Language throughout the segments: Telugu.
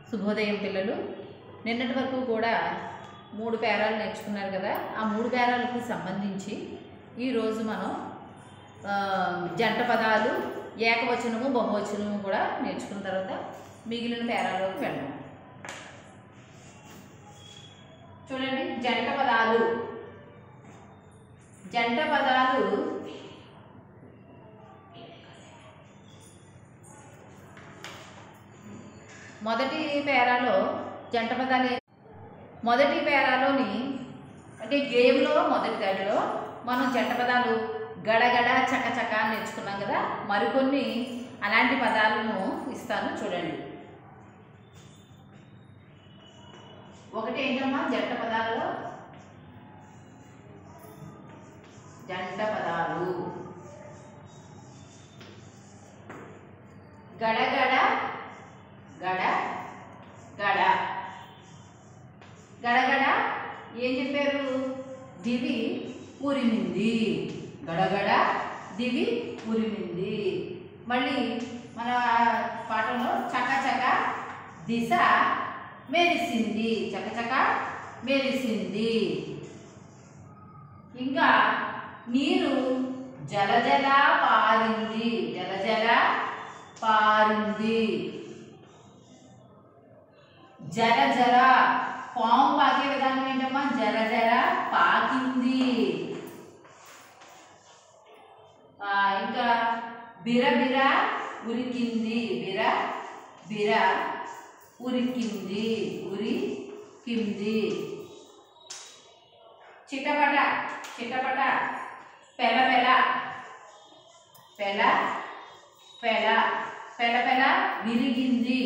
శుభోదయం పిల్లలు నిన్నటి వరకు కూడా మూడు పేరాలు నేర్చుకున్నారు కదా ఆ మూడు పేరాలకు సంబంధించి ఈరోజు మనం ఆ, జంట పదాలు ఏకవచనము బహువచనము కూడా నేర్చుకున్న తర్వాత మిగిలిన పేరాల్లోకి వెళ్దాం చూడండి జంట పదాలు జంట పదాలు మొదటి పేరాలో జంట పదాలు ఏ- మొదటి పేరాలోని అంటే గేమ్లో మొదటి దాడిలో మనం జంట పదాలు గడగడ చకచక అని నేర్చుకున్నాం కదా మరికొన్ని అలాంటి పదాలను ఇస్తాను చూడండి ఒకటి ఏంటమ్మా జంట పదాలలో జంట పదాలు గడగడ గడ గడ గడగడ ఏం చెప్పారు దివి ఉరిమింది గడగడ దివి ఉరిమింది మళ్ళీ మన పాఠంలో చక చక దిశ మెరిసింది చకచక మెరిసింది ఇంకా నీరు జలజల పారింది జలజల పారింది జర జర పాము పాకే విధానం ఏంటమ్మా జర జర పాకింది ఆ, ఇంకా బిర బిర ఉరికింది బిర బిర ఉరికింది ఉరికింది చిటపట చిటపట పెల పెల పెల పెల పెల పెల విరిగింది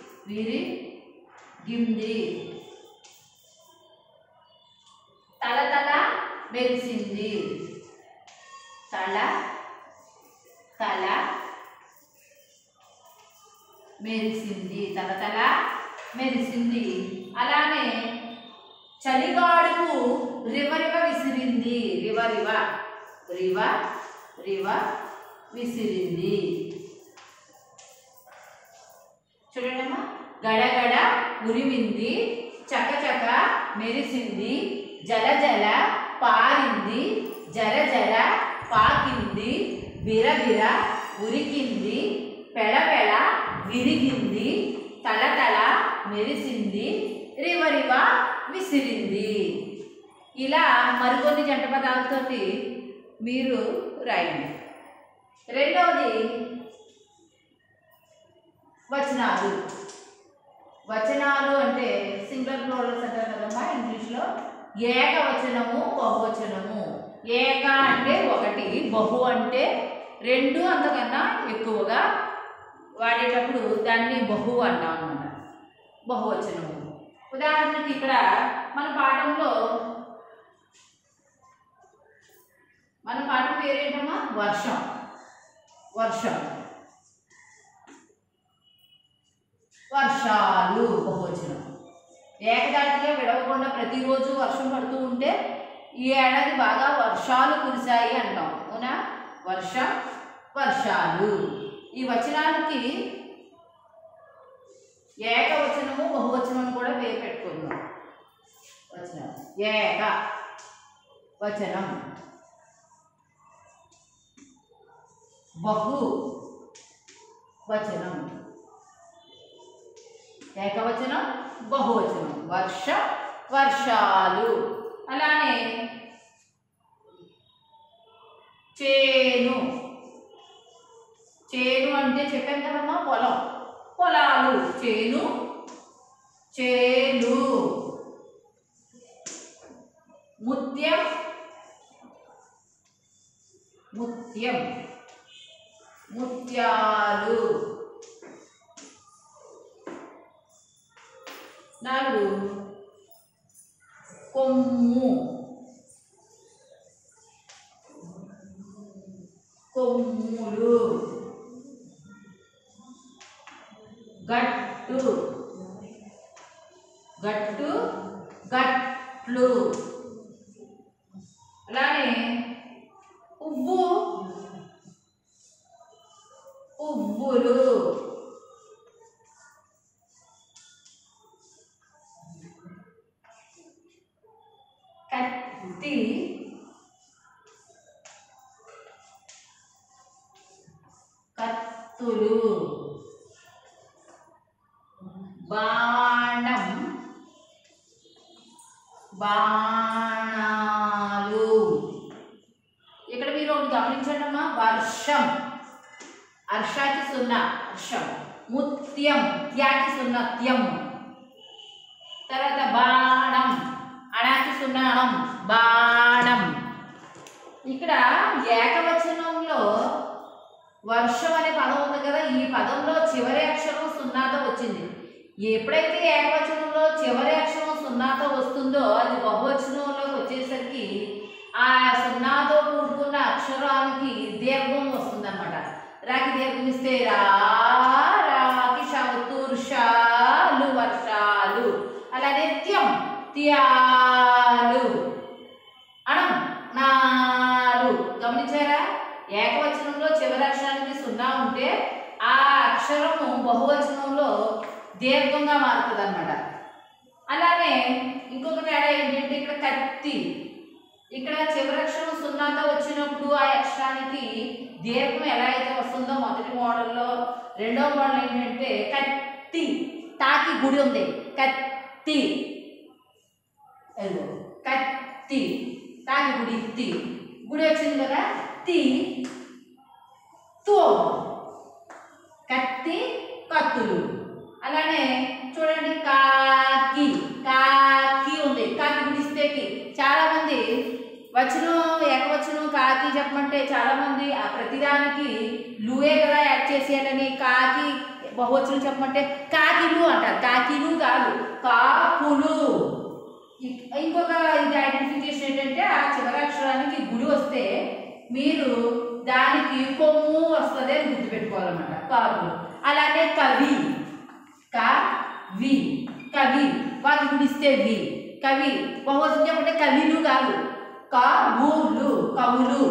విరిగింది తల తల మెరిసింది తల తల మెరిసింది తల తల మెరిసింది అలానే చలిగాడుపు రివ రివ విసిరింది రివ రివ రివ రివ విసిరింది చూడండమ్మా గడగడ ఉరిమింది చకచక మెరిసింది జల జల పారింది జర జర పాకింది బిరబిర ఉరికింది పెళపెళ విరిగింది తలతల మెరిసింది రివ రివ విసిరింది ఇలా మరికొన్ని జంట పదాలతోటి మీరు రాయండి రెండవది వచనాలు వచనాలు అంటే సింగులర్ ప్లూరల్స్ అంటారు కదమ్మా ఇంగ్లీష్లో ఏకవచనము బహువచనము ఏక అంటే ఒకటి బహు అంటే రెండు అంతకన్నా ఎక్కువగా వాడేటప్పుడు దాన్ని బహు అంటాం అన్నమాట బహువచనము ఉదాహరణకి ఇక్కడ మన పాఠంలో మన పాఠం పేరేంటమ్మా వర్షం వర్షం వర్షాలు బహువచనం ఏకదాటిగా విడవకుండా ప్రతిరోజు వర్షం పడుతూ ఉంటే ఈ ఏడాది బాగా వర్షాలు కురిశాయి అంటాం అవునా వర్ష వర్షాలు ఈ వచనాలకి ఏకవచనము బహువచనం కూడా పేరు పెట్టుకుందాం వచనం ఏక వచనం బహు వచనం ఏకవచనం బహువచనం వర్ష వర్షాలు అలానే చేను చేను అంటే చెప్పాను కదమ్మా పొలం పొలాలు చేను చేలు ముత్యం ముత్యం ముత్యాలు నాలుగు కొమ్ము కొమ్ములు గట్టు గట్టు గట్లు అలానే ఉవ్వు ఉవ్వులు కత్తి కత్తులు బాణం బాణాలు ఇక్కడ మీరు ఒకటి గమనించండి అమ్మా వర్షం హర్షాకి సున్నా హర్షం ముత్యం త్యాకి సున్నా త్యం తర్వాత బాణం అణాకి సున్నా అణం బాణం ఇక్కడ ఏకవచనంలో వర్షం అనే పదం ఉంది కదా ఈ పదంలో చివరి అక్షరం సున్నాతో వచ్చింది ఎప్పుడైతే ఏకవచనంలో చివరి అక్షరం సున్నాతో వస్తుందో అది బహువచనంలోకి వచ్చేసరికి ఆ సున్నాతో కూడుకున్న అక్షరానికి దీర్ఘం వస్తుందన్నమాట రాకి దీర్ఘం ఇస్తే రా రాకి షాలు వర్షాలు అలానే త్యం త్యాలు అణం నాలు గమనించారా ఏకవచనంలో చివరి అక్షరానికి సున్నా ఉంటే ఆ అక్షరము బహువచనంలో దీర్ఘంగా మారుతుంది అనమాట అలానే ఇంకొక తేడా ఏంటంటే ఇక్కడ కత్తి ఇక్కడ చివరి అక్షరం సున్నాతో వచ్చినప్పుడు ఆ అక్షరానికి దీర్ఘం ఎలా అయితే వస్తుందో మొదటి మోడల్లో రెండో మోడల్ ఏంటంటే కత్తి తాకి గుడి ఉంది కత్తి అదిగో కత్తి తాకి గుడి తి గుడి వచ్చింది కదా తి తో కత్తి కత్తులు అలానే చూడండి కాకి కాకి ఉంది కాకి గుడిస్తేకి చాలా మంది వచనం ఏకవచనం కాకి చెప్పమంటే చాలా మంది ఆ ప్రతిదానికి లూయే కదా యాడ్ చేసేయాలని కాకి బహువచనం చెప్పమంటే కాకిలు అంటారు కాకిలు కాదు కాకులు ఇ- ఇంకొక ఇది ఐడెంటిఫికేషన్ ఏంటంటే ఆ చివరి అక్షరానికి గుడి వస్తే మీరు దానికి కొమ్ము వస్తుంది అని గుర్తుపెట్టుకోవాలన్నమాట కాకులు అలానే కవి కవి కవి వాకి గుడిస్తే వి కవి బహువచనం చెప్పంటే కవిలు కాదు కవులు కవులు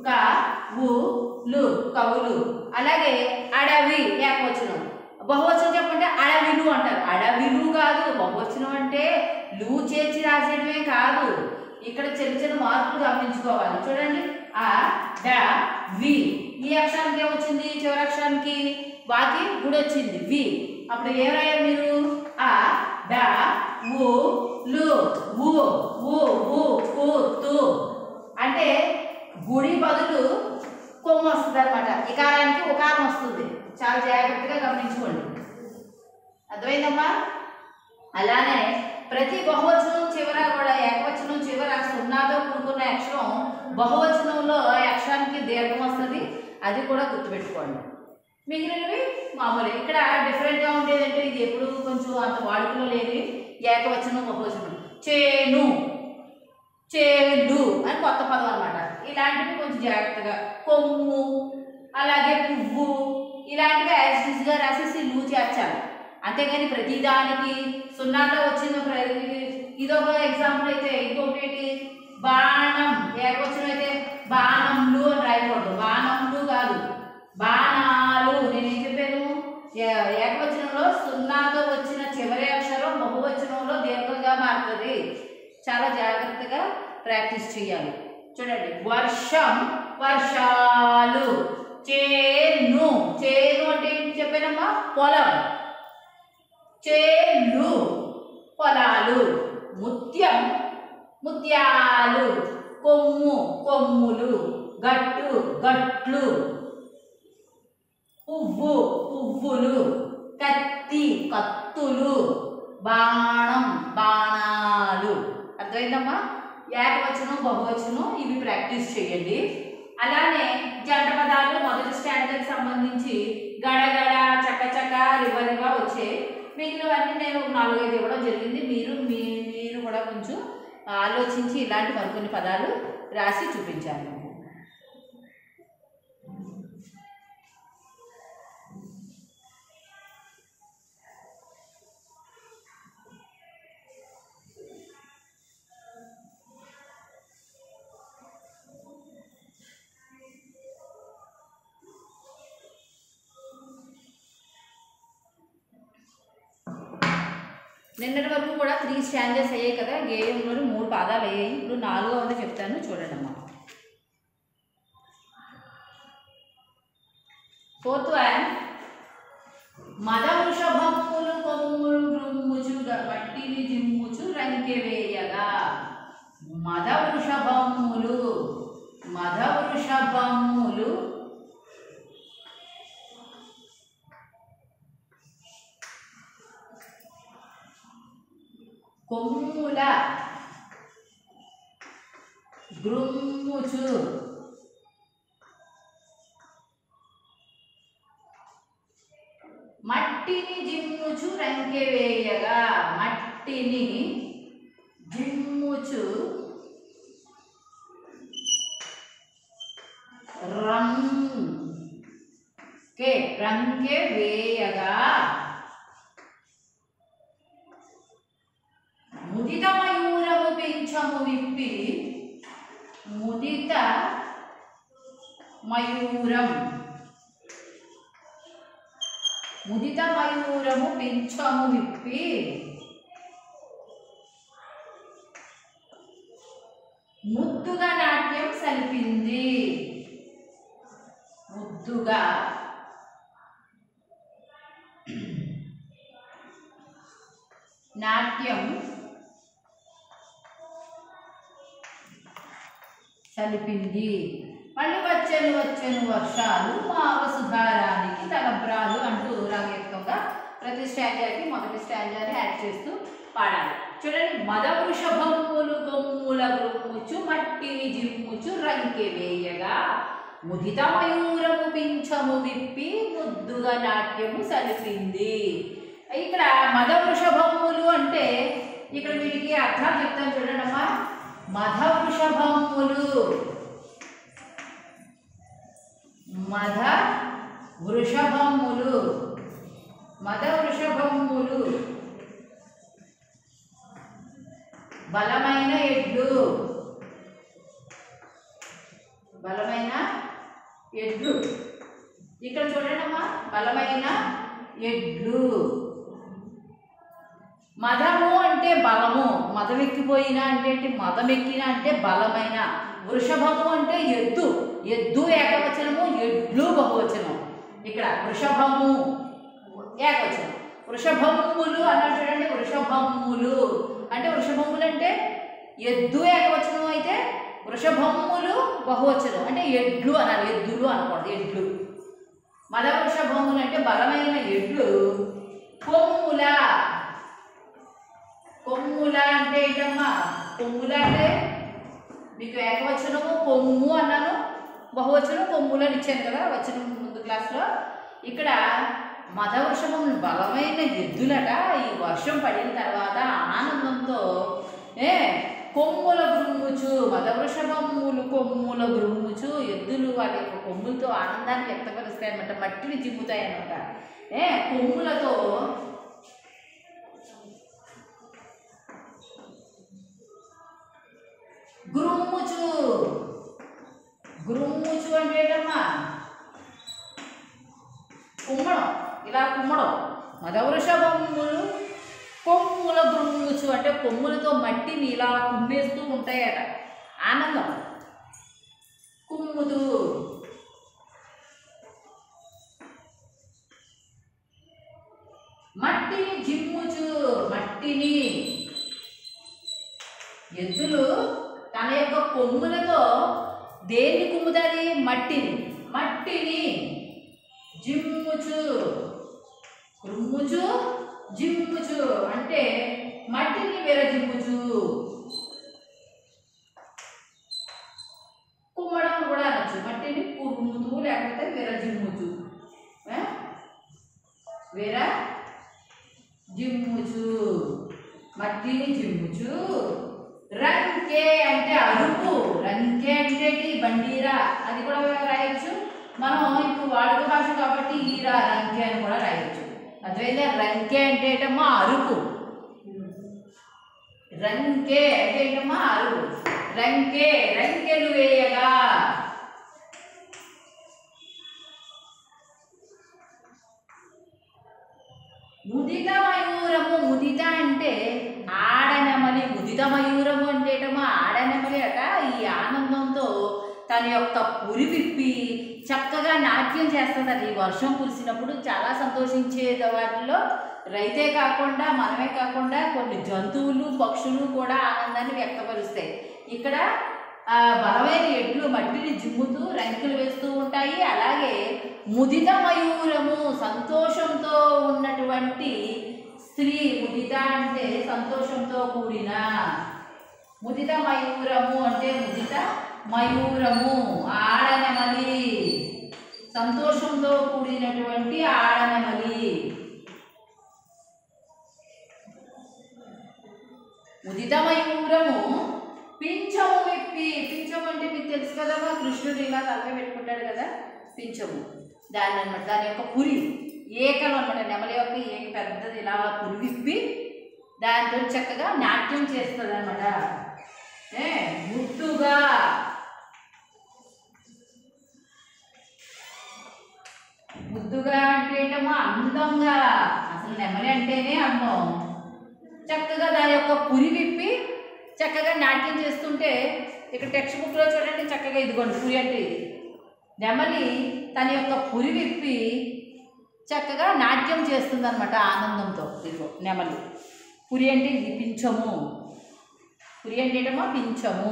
కవులు కవులు అలాగే అడవి ఏకవచనం బహువచనం చెప్పంటే అడవిలు అంటారు అడవిలు కాదు బహువచనం అంటే లు చేర్చి రాసేయడమే కాదు ఇక్కడ చిన్న చిన్న మార్పులు గమనించుకోవాలి చూడండి ఆ డ వి ఈ అక్షరానికి ఏమొచ్చింది చివరి అక్షరానికి వాకి గుడి వచ్చింది వి అప్పుడు ఏం రాయాలి మీరు ఆ డ ఉ లు ఉ ఉ ఉ కు తు అంటే గుడి బదులు కొమ్ము వస్తుంది అనమాట ఇకారానికి ఉకారం వస్తుంది చాలా జాగ్రత్తగా గమనించుకోండి అర్థమైందమ్మా అలానే ప్రతి బహువచనం చివర కూడా ఏకవచనం చివర సున్నాతో కూడుకున్న అక్షరం బహువచనంలో ఆ అక్షరానికి దీర్ఘం వస్తుంది అది కూడా గుర్తుపెట్టుకోండి మిగిలినవి మామూలు ఇక్కడ డిఫరెంట్గా ఉండేది అంటే ఇది ఎప్పుడు కొంచెం అంత వాడుకలో లేని ఏకవచనం బహువచనం చేను చేడు అని కొత్త పదం అనమాట ఇలాంటివి కొంచెం జాగ్రత్తగా కొమ్ము అలాగే పువ్వు ఇలాంటివి యాజిటీస్గా రాసేసి లూ చేర్చాలి అంతేగాని ప్రతిదానికి సున్నాతో వచ్చిన ప్రతి ఇదొక ఎగ్జాంపుల్ అయితే ఇంకొకటి ఏంటి బాణం ఏకవచనం అయితే బాణంలు అని రాయకూడదు బాణంలు కాదు బాణాలు నేనేం చెప్పాను ఏ- ఏకవచనంలో సున్నాతో వచ్చిన చివరి అక్షరం బహువచనంలో దీర్ఘంగా మారుతుంది చాలా జాగ్రత్తగా ప్రాక్టీస్ చేయాలి చూడండి వర్షం వర్షాలు చేను చేను అంటే ఏంటి చెప్పానమ్మా పొలం చేలు పొలాలు ముత్యం ముత్యాలు కొమ్ము కొమ్ములు గట్టు గట్లు పువ్వు పువ్వులు కత్తి కత్తులు బాణం బాణాలు అర్థమైందమ్మా ఏకవచనం బహువచనం ఇవి ప్రాక్టీస్ చేయండి అలానే జంట పదాలు మొదటి స్టాండర్డ్కి సంబంధించి గడగడ చకచక రివ రివ వచ్చాయి మిగిలినవన్నీ నేను నాలుగైదు ఇవ్వడం జరిగింది మీరు మీ మీరు కూడా కొంచెం ఆలోచించి ఇలాంటి మరికొన్ని పదాలు రాసి చూపించాను నిన్నటి వరకు కూడా త్రీ స్టాండర్స్ అయ్యాయి కదా గేయంలోని మూడు పాదాలు అయ్యాయి ఇప్పుడు నాలుగో వంద చెప్తాను చూడండి అమ్మా ఫోర్త్ వన్ మద వృషభములు కొమ్ములు గ్రుమ్ముచు మట్టిని జిమ్ముచు రంకె వేయగా మద వృషభములు మద వృషభములు కొమ్ముల గ్రుమ్ముచు మట్టిని జిమ్ముచు రంకె వేయగా మట్టిని జిమ్ముచు రంకే రంకె వేయగా ముదిత మయూరము పెంచము విప్పి ముదిత మయూరం ముదిత మయూరము పెంచము విప్పి ముద్దుగా నాట్యం సలిపింది ముద్దుగా నాట్యం సలిపింది మళ్ళీ వచ్చెను వచ్చెను వర్షాలు మా వసుధారానికి తలబ్రాలు అంటూ రాగయుక్తంగా ప్రతి స్టాంజర్కి మొదటి స్టాంజర్ని యాడ్ చేస్తూ పాడాలి చూడండి మద వృషభములు కొమ్ముల గ్రుమ్ముచు మట్టిని జిమ్ముచు రంకె వేయగా ముదిత మయూరము పింఛము విప్పి ముద్దుగా నాట్యము సలిపింది ఇక్కడ మద వృషభములు అంటే ఇక్కడ వీటికి అర్థాలు చెప్తాను చూడండి అమ్మా మధ వృషభములు మధ వృషభములు మద వృషభములు బలమైన ఎడ్లు బలమైన ఎడ్లు ఇక్కడ చూడండి అమ్మా బలమైన ఎడ్లు మదము అంటే బలము మదం ఎక్కిపోయినా అంటే ఏంటి మదం ఎక్కిన అంటే బలమైన వృషభము అంటే ఎద్దు ఎద్దు ఏకవచనము ఎడ్లు బహువచనం ఇక్కడ వృషభము ఏకవచనం వృషభములు అన్నాడు చూడండి వృషభములు అంటే వృషభములు అంటే ఎద్దు ఏకవచనం అయితే వృషభములు బహువచనం అంటే ఎడ్లు అనాలి ఎద్దులు అనకూడదు ఎడ్లు మద వృషభములు అంటే బలమైన ఎడ్లు కొమ్ముల కొమ్ముల అంటే ఏంటమ్మా కొమ్ముల అంటే మీకు ఏకవచనము కొమ్ము అన్నాను బహువచనం కొమ్ములు అని ఇచ్చాను కదా వచ్చిన ముందు క్లాస్లో ఇక్కడ మద వృషభములు బలమైన ఎద్దులట ఈ వర్షం పడిన తర్వాత ఆనందంతో ఏ కొమ్ముల గురుముచు మద వృషభములు కొమ్ముల గురుముచు ఎద్దులు వాటి యొక్క కొమ్ములతో ఆనందాన్ని వ్యక్తపరుస్తాయి అన్నమాట మట్టిని చిమ్ముతాయి అన్నమాట ఏ కొమ్ములతో గురుముచు గురుముచు అంటే ఏంటమ్మా కుమ్మడం ఇలా కుమ్మడం మదవృషభములు కొమ్ముల గురుముచు అంటే కొమ్ములతో మట్టిని ఇలా కుమ్మేస్తూ ఉంటాయట ఆనందం కుమ్ముతూ మట్టిని జిమ్ముచు మట్టిని ఎద్దులు తన యొక్క కొమ్ములతో దేన్ని కుమ్ముతుంది మట్టిని మట్టిని జిమ్ముచు కుమ్ముచు జిమ్ముచు అంటే మట్టిని విరజిమ్ముచు కుమ్మడం కూడా అనొచ్చు మట్టిని కుమ్ముతూ లేకపోతే విరజిమ్ముచు ఆ? విర జిమ్ముచు మట్టిని జిమ్ముచు రంకే అంటే అరుపు రంకే అంటే ఏంటి? బండీరా అది కూడా రాయొచ్చు మనం ఇప్పుడు వాడుక భాష కాబట్టి ఈరా రంకే అని కూడా రాయొచ్చు అర్థమైందా రంకే అంటే ఏంటమ్మా అరుపు రంకే అంటే ఏంటమ్మా అరుపు రంకే రంకెలు వేయగా ముదిత మయూరము ముదిత అంటే ఆడనెమలి ముదిత మయూరము అంటేటమో ఆడనెమలి అట ఈ ఆనందంతో తన యొక్క పురి విప్పి చక్కగా నాట్యం చేస్తుంది అది వర్షం కురిసినప్పుడు చాలా సంతోషించే వాటిలో రైతే కాకుండా మనమే కాకుండా కొన్ని జంతువులు పక్షులు కూడా ఆనందాన్ని వ్యక్తపరుస్తాయి ఇక్కడ ఆ, బలమైన ఎడ్లు మట్టిని జిమ్ముతూ రంకెలు వేస్తూ ఉంటాయి అలాగే ముదిత మయూరము సంతోషంతో ఉన్నటువంటి స్త్రీ ముదిత అంటే సంతోషంతో కూడిన ముదిత మయూరము అంటే ముదిత మయూరము ఆడనెమలి సంతోషంతో కూడినటువంటి ఆడనెమలి ముదిత మయూరము పింఛము విప్పి పింఛము అంటే మీకు తెలుసు కదమ్మా కృష్ణుడు ఇలా తలపై పెట్టుకుంటాడు కదా పింఛము దాని అనమాట దాని యొక్క పురి ఏకలు అనమాట నెమలి యొక్క ఏక పెద్దది ఇలా పురి విప్పి దాంతో చక్కగా నాట్యం చేస్తుంది అనమాట ఏ ముద్దుగా ముద్దుగా అంటే ఏంటమ్మా అందంగా అసలు నెమలి అంటేనే అందం చక్కగా దాని యొక్క పురి విప్పి చక్కగా నాట్యం చేస్తుంటే ఇక్కడ టెక్స్ట్ బుక్లో చూడండి చక్కగా ఇదిగోండి పురి అంటే ఇది నెమలి తన యొక్క పురి విప్పి చక్కగా నాట్యం చేస్తుందన్నమాట ఆనందంతో ఇదిగో నెమలి పురి అంటే ఇది పింఛము పురి అంటే ఏంటమ్మా పింఛము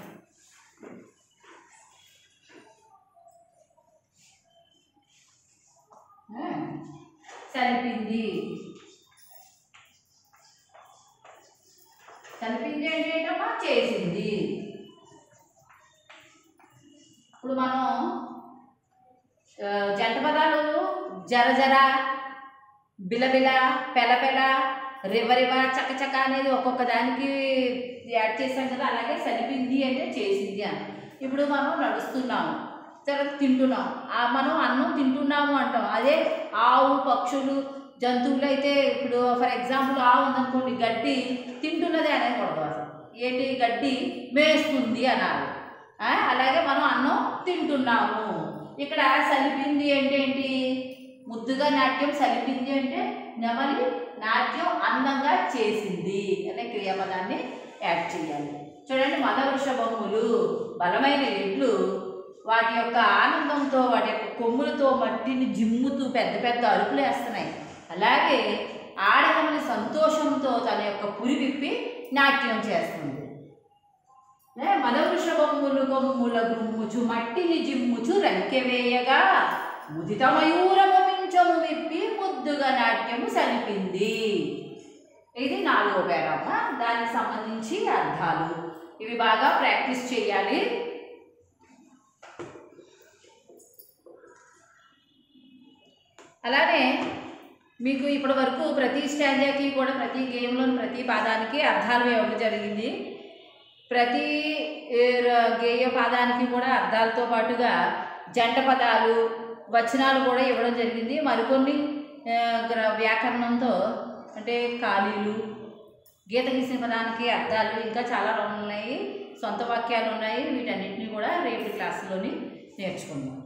ఆ, సరిపింది కనిపించి ఏంటమ్మా చేసింది ఇప్పుడు మనం ఆ, జంట పదాలు జర జర బిలబిల పెలపెల రివరివ చకచక అనేది ఒక్కొక్క దానికి యాడ్ చేసాం కదా అలాగే సరిపింది అంటే చేసింది అని ఇప్పుడు మనం నడుస్తున్నాము తర్వాత తింటున్నాం ఆ మనం అన్నం తింటున్నాము అంటాం అదే ఆవు పక్షులు జంతువులు అయితే ఇప్పుడు ఫర్ ఎగ్జాంపుల్ ఆవు ఉందనుకోండి గడ్డి తింటున్నది అనకూడదు అసలు ఏంటి గడ్డి మేస్తుంది అనాలి ఆ, అలాగే మనం అన్నం తింటున్నాము ఇక్కడ సలిపింది అంటే ఏంటి ముద్దుగా నాట్యం సలిపింది అంటే నెమలి నాట్యం అందంగా చేసింది అనే క్రియాపదాన్ని యాడ్ చేయాలి చూడండి మద వృషభములు బలమైన ఎడ్లు వాటి యొక్క ఆనందంతో వాటి యొక్క కొమ్ములతో మట్టిని జిమ్ముతూ పెద్ద పెద్ద అరుపులు వేస్తున్నాయి అలాగే ఆడనమని సంతోషంతో తన యొక్క పురి విప్పి నాట్యం చేస్తుంది ఏ, మదవృషభములు కొమ్ముల గుమ్ముచు మట్టిని జిమ్ముచు రంకెవేయగా ముదిత మయూరము మించము విప్పి ముద్దుగా నాట్యము సలిపింది ఇది నాలుగో పేరమ్మ దానికి సంబంధించి అర్థాలు ఇవి బాగా ప్రాక్టీస్ చేయాలి అలానే మీకు ఇప్పటి వరకు ప్రతి స్టాంజాకి కూడా ప్రతి గేమ్లోని ప్రతి పాదానికి అర్థాలు ఇవ్వడం జరిగింది ప్రతి ఏ, ర- గేయ పాదానికి కూడా అర్థాలతో పాటుగా జంట పదాలు వచనాలు కూడా ఇవ్వడం జరిగింది మరికొన్ని ఆ, గ్ర- వ్యాకరణంతో అంటే ఖాళీలు గీత గీసిన పదానికి అర్థాలు ఇంకా చాలా ఉన్నాయి సొంత వాక్యాలు ఉన్నాయి వీటన్నిటిని కూడా రేపటి క్లాసులోని నేర్చుకుందాం